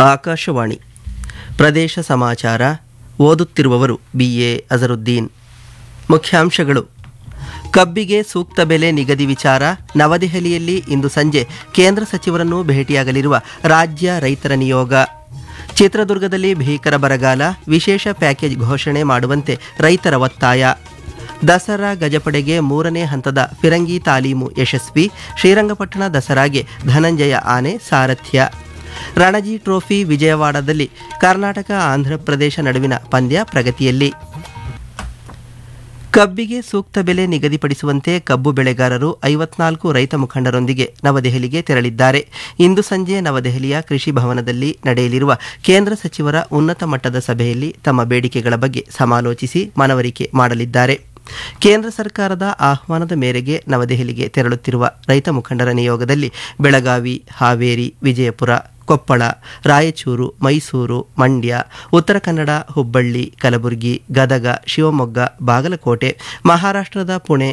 ಆಕಾಶವಾಣಿ ಪ್ರದೇಶ ಸಮಾಚಾರ ಓದುತ್ತಿರುವವರು ಬಿ ಎ ಅಜರುದ್ದೀನ್ ಮುಖ್ಯಾಂಶಗಳು ಕಬ್ಬಿಗೆ ಸೂಕ್ತ ಬೆಲೆ ನಿಗದಿ ವಿಚಾರ ನವದೆಹಲಿಯಲ್ಲಿ ಇಂದು ಸಂಜೆ ಕೇಂದ್ರ ಸಚಿವರನ್ನು ಭೇಟಿಯಾಗಲಿರುವ ರಾಜ್ಯ ರೈತರ ನಿಯೋಗ ಚಿತ್ರದುರ್ಗದಲ್ಲಿ ಭೀಕರ ಬರಗಾಲ ವಿಶೇಷ ಪ್ಯಾಕೇಜ್ ಘೋಷಣೆ ಮಾಡುವಂತೆ ರೈತರ ಒತ್ತಾಯ ದಸರಾ ಗಜಪಡೆಗೆ ಮೂರನೇ ಹಂತದ ಫಿರಂಗಿ ತಾಲೀಮು ಯಶಸ್ವಿ ಶ್ರೀರಂಗಪಟ್ಟಣ ದಸರಾಗೆ ಧನಂಜಯ ಆನೆ ಸಾರಥ್ಯ ರಣಜಿ ಟ್ರೋಫಿ ವಿಜಯವಾಡದಲ್ಲಿ ಕರ್ನಾಟಕ ಆಂಧ್ರಪ್ರದೇಶ ನಡುವಿನ ಪಂದ್ಯ ಪ್ರಗತಿಯಲ್ಲಿ ಕಬ್ಬಿಗೆ ಸೂಕ್ತ ಬೆಲೆ ನಿಗದಿಪಡಿಸುವಂತೆ ಕಬ್ಬು ಬೆಳೆಗಾರರು ಐವತ್ನಾಲ್ಕು ರೈತ ಮುಖಂಡರೊಂದಿಗೆ ನವದೆಹಲಿಗೆ ತೆರಳಿದ್ದಾರೆ ಇಂದು ಸಂಜೆ ನವದೆಹಲಿಯ ಕೃಷಿ ಭವನದಲ್ಲಿ ನಡೆಯಲಿರುವ ಕೇಂದ್ರ ಸಚಿವರ ಉನ್ನತ ಮಟ್ಟದ ಸಭೆಯಲ್ಲಿ ತಮ್ಮ ಬೇಡಿಕೆಗಳ ಬಗ್ಗೆ ಸಮಾಲೋಚಿಸಿ ಮನವರಿಕೆ ಮಾಡಲಿದ್ದಾರೆ ಕೇಂದ್ರ ಸರ್ಕಾರದ ಆಹ್ವಾನದ ಮೇರೆಗೆ ನವದೆಹಲಿಗೆ ತೆರಳುತ್ತಿರುವ ರೈತ ಮುಖಂಡರ ನಿಯೋಗದಲ್ಲಿ ಬೆಳಗಾವಿ ಹಾವೇರಿ ವಿಜಯಪುರ ಕೊಪ್ಪಳ ರಾಯಚೂರು ಮೈಸೂರು ಮಂಡ್ಯ ಉತ್ತರ ಕನ್ನಡ ಹುಬ್ಬಳ್ಳಿ ಕಲಬುರಗಿ ಗದಗ ಶಿವಮೊಗ್ಗ ಬಾಗಲಕೋಟೆ ಮಹಾರಾಷ್ಟ್ರದ ಪುಣೆ